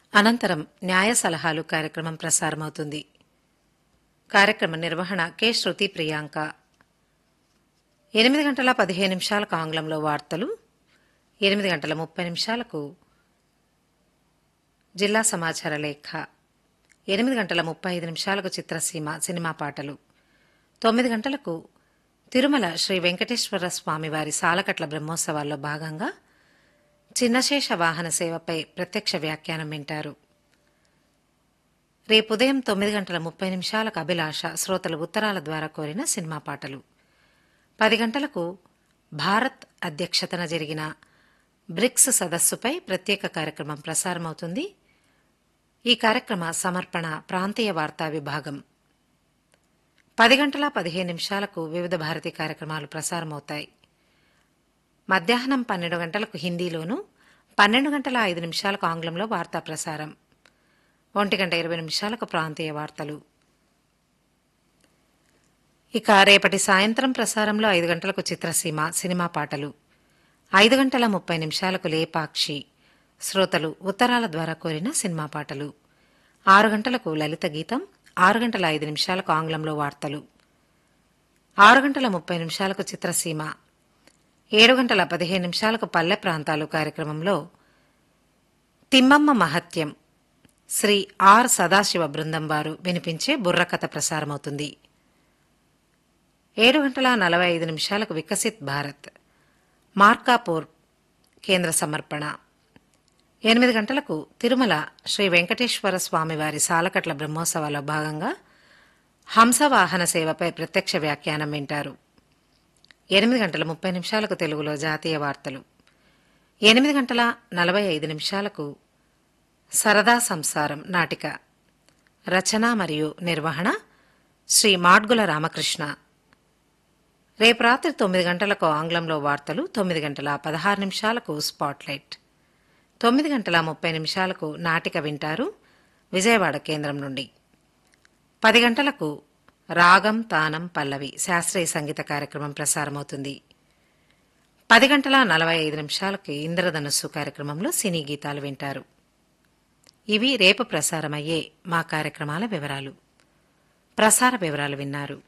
అనంతరం న్యాయ సలహాలు కార్యక్రమం ప్రసారమవుతుంది కార్యక్రమ నిర్వహణ కె శృతి ప్రియాంక ఎనిమిది గంటల పదిహేను నిమిషాలకు ఆంగ్లంలో వార్తలు ఎనిమిది గంటల ముప్పై నిమిషాలకు జిల్లా సమాచార లేఖ ఎనిమిది గంటల ముప్పై ఐదు నిమిషాలకు చిత్రసీమ సినిమా పాటలు తొమ్మిది గంటలకు తిరుమల శ్రీ వెంకటేశ్వర స్వామి వారి సాలకట్ల బ్రహ్మోత్సవాల్లో భాగంగా చిన్నశేష వాహన సేవపై ప్రత్యక్ష వ్యాఖ్యానం వింటారు రేపు ఉదయం తొమ్మిది గంటల ముప్పై నిమిషాలకు అభిలాష శ్రోతలు ఉత్తరాల ద్వారా కోరిన సినిమా పాటలు పది గంటలకు భారత్ అధ్యక్షతన జరిగిన బ్రిక్స్ సదస్సుపై ప్రత్యేక కార్యక్రమం ప్రసారమవుతుంది ఈ కార్యక్రమ సమర్పణ ప్రాంతీయ వార్తా విభాగం పది గంటల పదిహేను నిమిషాలకు వివిధ భారతి కార్యక్రమాలు ప్రసారమవుతాయి మధ్యాహ్నం పన్నెండు గంటలకు హిందీలోను పన్నెండు గంటల ఐదు నిమిషాలకు ఆంగ్లంలో వార్తా ప్రసారం ఒంటి గంట ఇరవై నిమిషాలకు ప్రాంతీయ వార్తలు ఇక రేపటి సాయంత్రం ప్రసారంలో ఐదు గంటలకు చిత్రసీమ సినిమా పాటలు ఐదు గంటల ముప్పై నిమిషాలకు లేపాక్షి శ్రోతలు ఉత్తరాల ద్వారా కోరిన సినిమా పాటలు ఆరు గంటలకు లలిత గీతం ఆరు గంటల ఐదు నిమిషాలకు ఆంగ్లంలో వార్తలు ఆరు గంటల ముప్పై నిమిషాలకు చిత్రసీమ ఏడు గంటల పదిహేను నిమిషాలకు పల్లె ప్రాంతాలు కార్యక్రమంలో తిమ్మమ్మ మహత్యం శ్రీ ఆర్ సదాశివ బృందం వారు వినిపించే బుర్రకథ ప్రసారమవుతుంది ఏడు గంటల నలభై ఐదు నిమిషాలకు వికసిత్ భారత్ మార్కాపూర్ కేంద్ర సమర్పణ ఎనిమిది గంటలకు తిరుమల శ్రీ వెంకటేశ్వర స్వామివారి సాలకట్ల బ్రహ్మోత్సవాల్లో భాగంగా హంసవాహన సేవపై ప్రత్యక్ష వ్యాఖ్యానం వింటారు ఎనిమిది గంటల ముప్పై నిమిషాలకు తెలుగులో జాతీయ వార్తలు ఎనిమిది గంటల నలభై ఐదు నిమిషాలకు సరదా సంసారం నాటిక రచన మరియు నిర్వహణ శ్రీ మాడ్గుల రామకృష్ణ రేపు రాత్రి తొమ్మిది గంటలకు ఆంగ్లంలో వార్తలు తొమ్మిది గంటల పదహారు నిమిషాలకు స్పాట్లైట్ తొమ్మిది గంటల ముప్పై నిమిషాలకు నాటిక వింటారు విజయవాడ కేంద్రం నుండి పది గంటలకు రాగం తానం పల్లవి శాస్త్రీయ సంగీత కార్యక్రమం ప్రసారమవుతుంది పది గంటల నలభై ఐదు నిమిషాలకి ఇంద్రధనుస్సు కార్యక్రమంలో సినీ గీతాలు వింటారు ఇవి రేపు ప్రసారమయ్యే మా కార్యక్రమాల వివరాలు ప్రసార వివరాలు విన్నారు